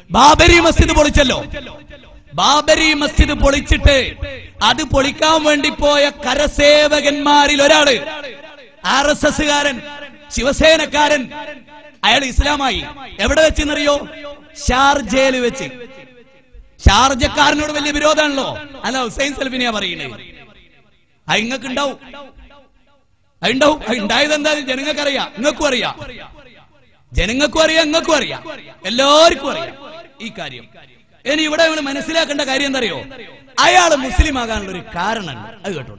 ബാബരി മസ്ജിദ് പൊളിച്ചല്ലോ ബാബരി മസ്ജിദ് പൊളിച്ചിട്ട് അത് പൊളിക്കാൻ വേണ്ടി പോയ കരസേവകന്മാരിൽ ഒരാള് ആർ എസ് എസ്സുകാരൻ ശിവസേനക്കാരൻ അയാൾ ഇസ്ലാമായി എവിടെ വെച്ചെന്നറിയോ ഷാർജയിൽ വെച്ച് ഷാർജക്കാരനോട് വലിയ വിരോധമാണല്ലോ അല്ല ഹുസൈൻ സൽഫിനെയാ പറയുന്നത് അത് ഇങ്ങക്ക് ഉണ്ടാവും അതുണ്ടാവും അത് ഉണ്ടായത് എന്താ ജനങ്ങൾക്ക് അറിയാം നിങ്ങൾക്കും അറിയാം ജനങ്ങൾക്കും അറിയാം നിങ്ങൾക്കും അറിയാം എല്ലാവർക്കും അറിയാം ഈ കാര്യം ഇനി ഇവിടെ നമ്മൾ മനസ്സിലാക്കേണ്ട കാര്യം എന്താ അറിയോ അയാൾ മുസ്ലിം ആകാനുള്ള ഒരു കാരണമുണ്ട് അത് കേട്ടോ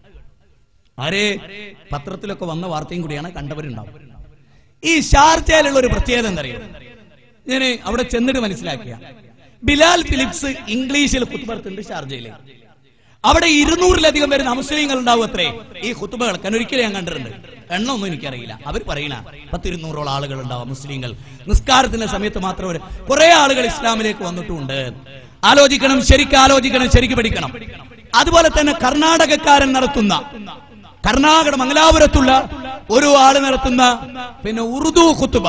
ആരേ പത്രത്തിലൊക്കെ വന്ന വാർത്തയും കൂടിയാണ് കണ്ടവരുണ്ടാവും ഈ ഷാർജയിലുള്ള ഒരു പ്രത്യേകത എന്താ അറിയോ ഞാൻ അവിടെ ചെന്നിട്ട് മനസ്സിലാക്കിയ ബിലാൽ ഫിലിപ്സ് ഇംഗ്ലീഷിൽ കുത്തുപറത്തുണ്ട് ഷാർജയില് അവിടെ ഇരുന്നൂറിലധികം വരുന്ന മുസ്ലിങ്ങൾ ഉണ്ടാവും അത്രേ ഈ കുത്തുബകൾ ഒരിക്കലും ഞാൻ കണ്ടിട്ടുണ്ട് എണ്ണമൊന്നും എനിക്കറിയില്ല അവർ പറയണ പത്തിരുന്നൂറോളം ആളുകൾ ഉണ്ടാവും മുസ്ലിങ്ങൾ നിസ്കാരത്തിന്റെ സമയത്ത് മാത്രം ഒരു കുറെ ആളുകൾ ഇസ്ലാമിലേക്ക് വന്നിട്ടുണ്ട് ആലോചിക്കണം ശരിക്കും ആലോചിക്കണം ശരിക്കും പഠിക്കണം അതുപോലെ തന്നെ കർണാടകക്കാരൻ നടത്തുന്ന കർണാടക മംഗലാപുരത്തുള്ള ഒരു ആള് നടത്തുന്ന പിന്നെ ഉറുദു കുത്തുബ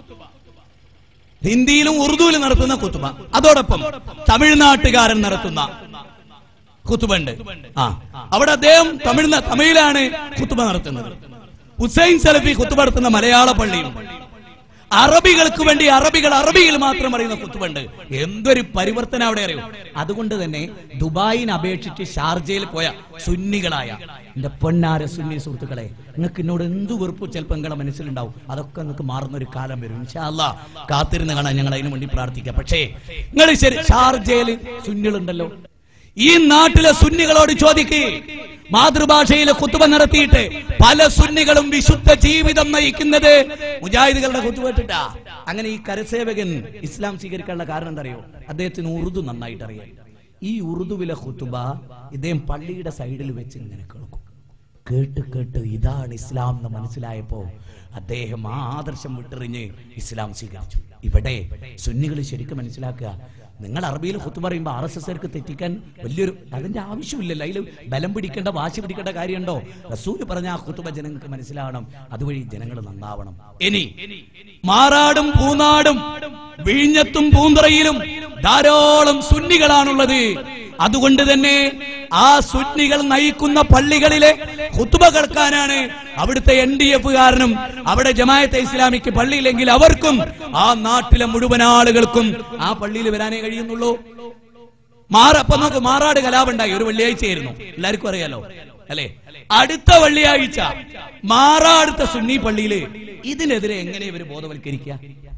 ഹിന്ദിയിലും ഉറുദുവിലും നടത്തുന്ന കുത്തുബ അതോടൊപ്പം തമിഴ്നാട്ടുകാരൻ നടത്തുന്ന കുത്തുബുണ്ട് ആ അവിടെ അദ്ദേഹം തമിഴ് തമിഴിലാണ് കുത്തുബ നടത്തുന്നത് ഹുസൈൻ സലഫി കുത്തുബ നടത്തുന്ന മലയാള പള്ളിയും അറബികൾക്ക് വേണ്ടി അറബികൾ അറബിയിൽ മാത്രം അറിയുന്ന കുത്തുബുണ്ട് എന്തൊരു പരിവർത്തനം അവിടെ അറിയും അതുകൊണ്ട് തന്നെ ദുബായിനെ അപേക്ഷിച്ച് ഷാർജയിൽ പോയ സുന്നികളായ എന്റെ പൊന്നാര സുന്നി സുഹൃത്തുക്കളെ നിങ്ങൾക്ക് എന്നോട് എന്ത് വെറുപ്പ് ചിലപ്പോൾ നിങ്ങളുടെ മനസ്സിലുണ്ടാവും അതൊക്കെ നിങ്ങൾക്ക് മാറുന്ന ഒരു കാലം വരും ഇൻഷാല്ല കാത്തിരുന്ന് കാണാൻ ഞങ്ങൾ അതിനു വേണ്ടി പ്രാർത്ഥിക്കാം പക്ഷേ നിങ്ങൾ ശരി ഷാർജയിൽ സുന്നികളുണ്ടല്ലോ ഈ നാട്ടിലെ സുന്നികളോട് ചോദിക്കേ മാതൃഭാഷയിലെ കുത്തുബ നടത്തിയിട്ട് പല സുന്നികളും വിശുദ്ധ ജീവിതം നയിക്കുന്നത് മുജാഹിദുകളുടെ കുത്തുപെട്ടിട്ടാ അങ്ങനെ ഈ കരസേവകൻ ഇസ്ലാം സ്വീകരിക്കാനുള്ള കാരണം എന്താ അറിയോ അദ്ദേഹത്തിന് ഉറുദു നന്നായിട്ട് അറിയാം ഈ ഉറുദുവിലെ കുത്തുബ ഇദ്ദേഹം പള്ളിയുടെ സൈഡിൽ വെച്ച് ഇങ്ങനെ കേൾക്കും കേട്ട് കേട്ട് ഇതാണ് ഇസ്ലാം എന്ന് മനസ്സിലായപ്പോ അദ്ദേഹം ആ ആദർശം വിട്ടെറിഞ്ഞ് ഇസ്ലാം സ്വീകരിച്ചു ഇവിടെ സുന്നികൾ ശരിക്കും മനസ്സിലാക്കുക നിങ്ങൾ അറബിയിൽ കുത്തു പറയുമ്പോൾ ആർ എസ് എസ്കാർക്ക് തെറ്റിക്കാൻ വലിയൊരു അതിന്റെ ആവശ്യമില്ലല്ലോ അതിൽ ബലം പിടിക്കേണ്ട വാശി പിടിക്കേണ്ട കാര്യമുണ്ടോ റസൂല് പറഞ്ഞ ആ കുത്തുബ ജനങ്ങൾക്ക് മനസ്സിലാവണം അതുവഴി ജനങ്ങൾ നന്നാവണം ഇനി മാറാടും പൂനാടും വിഴിഞ്ഞത്തും പൂന്തറയിലും ധാരാളം സുന്നികളാണുള്ളത് അതുകൊണ്ട് തന്നെ ആ സുന്നികൾ നയിക്കുന്ന പള്ളികളിലെ കുത്തുബ കേൾക്കാനാണ് അവിടുത്തെ എൻ ഡി എഫ് കാരനും അവിടെ ജമായത്തെ ഇസ്ലാമിക്ക് പള്ളിയില്ലെങ്കിൽ അവർക്കും ആ നാട്ടിലെ മുഴുവൻ ആളുകൾക്കും ആ പള്ളിയിൽ വരാനേ കഴിയുന്നുള്ളൂ മാറ അപ്പൊ നമുക്ക് മാറാട് കലാപുണ്ടായി ഒരു വെള്ളിയാഴ്ചയായിരുന്നു എല്ലാവർക്കും അറിയാലോ അല്ലെ അടുത്ത വെള്ളിയാഴ്ച മാറാടുത്ത സുന്നി പള്ളിയില് ഇതിനെതിരെ എങ്ങനെ ഇവര് ബോധവൽക്കരിക്കുക